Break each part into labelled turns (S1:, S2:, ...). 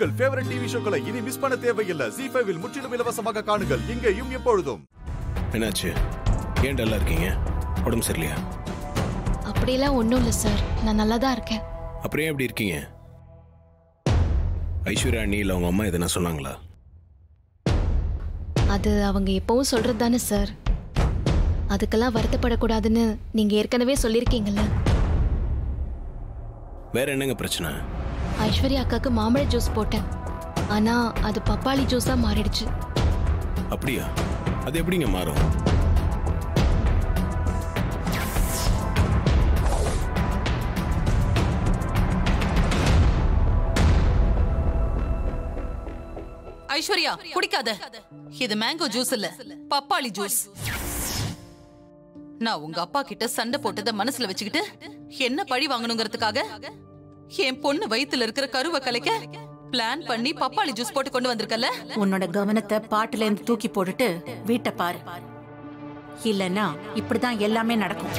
S1: உங்கள் favourite TV ஷோக்களை இனி miss பண்ண தேவையில்லை ஜி ஃபைவில் முற்றிலும் இலவசமாக காணுங்கள் இங்கேயும் எப்பொழுதும்
S2: என்னாச்சு ஏன் டல்லா இருக்கீங்க உடம்பு சரியில்லையா
S3: அப்படியெல்லாம் ஒன்றும் இல்லை சார் நான் நல்லா தான் இருக்கேன்
S2: அப்புறம் ஏன் எப்படி இருக்கீங்க ஐஸ்வர்யா அண்ணி இல்லை அவங்க அம்மா எதனா சொன்னாங்களா
S3: அது அவங்க எப்பவும் சொல்றது தானே சார் அதுக்கெல்லாம் வருத்தப்படக்கூடாதுன்னு நீங்க ஏற்கனவே சொல்லியிருக்கீங்கல்ல
S2: வேற என்னங்க பிரச்சனை
S3: ஐஸ்வர்யா அக்காக்கு மாம்பழ ஜூஸ் போட்டேன் ஆனா அது பப்பாளி ஜூஸா மாறிடுச்சு
S2: அப்படியா அது எப்படிங்க மாறும்
S4: ஐஸ்வர்யா குடிக்காத இது மேங்கோ ஜூஸ் இல்ல பப்பாளி ஜூஸ் நான் உங்க அப்பா கிட்ட சண்டை போட்டத மனசுல வச்சுக்கிட்டு என்ன பழி வாங்கணுங்கிறதுக்காக என் பொண்ணு வயித்துல இருக்கிற கருவை கலைக்க பிளான் பண்ணி பப்பாளி ஜூஸ் போட்டு கொண்டு வந்திருக்கல
S5: உன்னோட கவனத்தை பாட்டுல இருந்து தூக்கி போட்டுட்டு வீட்டை பாரு இல்லைன்னா இப்படிதான் எல்லாமே நடக்கும்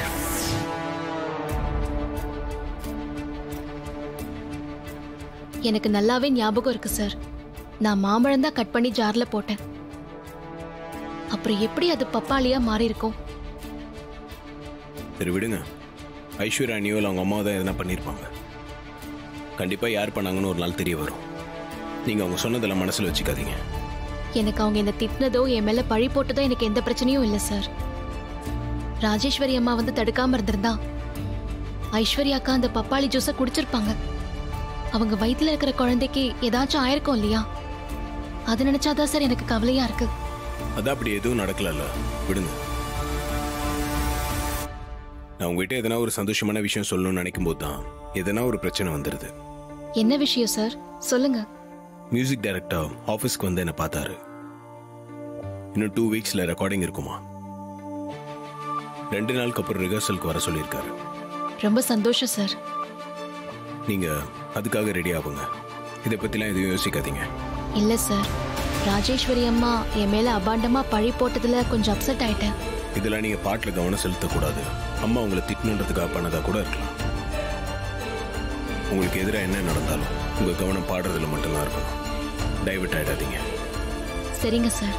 S3: எனக்கு நல்லாவே ஞாபகம் இருக்கு சார் நான் மாம்பழம் தான் கட் பண்ணி ஜார்ல போட்டேன் அப்புறம் எப்படி அது பப்பாளியா மாறி இருக்கும்
S2: சரி விடுங்க ஐஸ்வர்யா அண்ணியோ இல்லை அவங்க அம்மாவோ தான் எதனா பண்ணியிருப்பாங்க கண்டிப்பாக யார் பண்ணாங்கன்னு ஒரு நாள் தெரிய வரும் நீங்கள் அவங்க சொன்னதெல்லாம் மனசில் வச்சுக்காதீங்க
S3: எனக்கு அவங்க என்ன திட்டினதோ என் மேல பழி போட்டதோ எனக்கு எந்த பிரச்சனையும் இல்லை சார் ராஜேஸ்வரி அம்மா வந்து தடுக்காம இருந்திருந்தா ஐஸ்வர்யா அக்கா அந்த பப்பாளி ஜூஸை குடிச்சிருப்பாங்க அவங்க வயித்துல இருக்கிற குழந்தைக்கு ஏதாச்சும் ஆயிருக்கும் இல்லையா அது நினைச்சாதான் சார் எனக்கு கவலையா இருக்கு
S2: அதான் அப்படி எதுவும் நடக்கலல்ல விடுங்க நான் உங்ககிட்ட எதனா ஒரு சந்தோஷமான விஷயம் சொல்லணும்னு நினைக்கும் போது தான் எதனா ஒரு பிரச்சனை வந்துடுது
S3: என்ன விஷயம் சார் சொல்லுங்க
S2: மியூசிக் டைரக்டர் ஆஃபீஸ்க்கு வந்து என்னை பார்த்தாரு இன்னும் டூ வீக்ஸில் ரெக்கார்டிங் இருக்குமா ரெண்டு நாளுக்கு அப்புறம் ரிஹர்சலுக்கு வர சொல்லியிருக்காரு
S3: ரொம்ப சந்தோஷம் சார்
S2: நீங்கள் அதுக்காக ரெடி ஆகுங்க இதை பற்றிலாம் எதுவும் யோசிக்காதீங்க
S3: இல்ல சார் ராஜேஸ்வரி அம்மா என் மேல அபாண்டமா பழி போட்டதுல கொஞ்சம் அப்செட் ஆயிட்டேன்
S2: இதெல்லாம் நீங்கள் பாட்டில் கவனம் செலுத்தக்கூடாது அம்மா உங்களை திட்டணுன்றதுக்காக பண்ணதா கூட இருக்கலாம் உங்களுக்கு எதிராக என்ன நடந்தாலும் உங்கள் கவனம் பாடுறதுல மட்டும்தான் இருக்கணும் டைவர்ட் ஆகிடாதீங்க
S3: சரிங்க சார்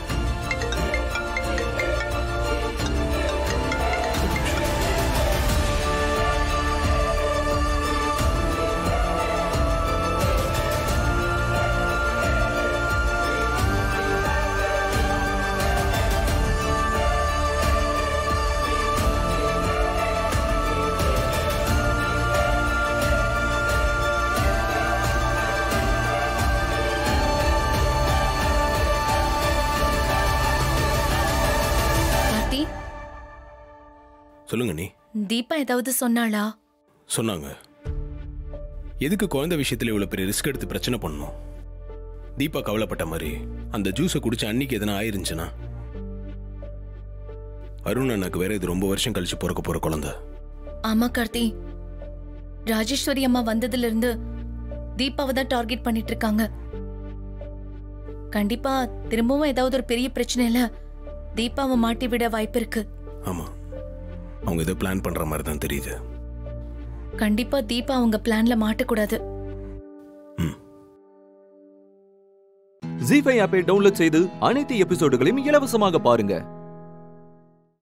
S6: கார்த்தி
S2: சொல்லுங்க நீ
S6: தீபா ஏதாவது சொன்னாளா
S2: சொன்னாங்க எதுக்கு குழந்தை விஷயத்துல இவ்வளவு பெரிய ரிஸ்க் எடுத்து பிரச்சனை பண்ணணும் தீபா கவலைப்பட்ட மாதிரி அந்த ஜூஸை குடிச்ச அன்னைக்கு எதனா ஆயிருந்துச்சுன்னா அருண் அண்ணாக்கு வேற இது ரொம்ப வருஷம் கழிச்சு பிறக்க போற குழந்தை
S6: ஆமா கார்த்தி ராஜேஸ்வரி அம்மா வந்ததுல இருந்து தீபாவை தான் டார்கெட் பண்ணிட்டு இருக்காங்க கண்டிப்பா திரும்பவும் ஏதாவது ஒரு பெரிய பிரச்சனையில தீபாவை மாட்டி விட வாய்ப்பு இருக்கு
S2: ஆமா அவங்க ஏதோ பிளான் பண்ற மாதிரி தான் தெரியுது
S6: கண்டிப்பா தீபா அவங்க பிளான்ல மாட்டக்கூடாது
S7: ஜி ஃபைவ் ஆப்பை டவுன்லோட் செய்து அனைத்து எபிசோடுகளையும் இலவசமாக பாருங்க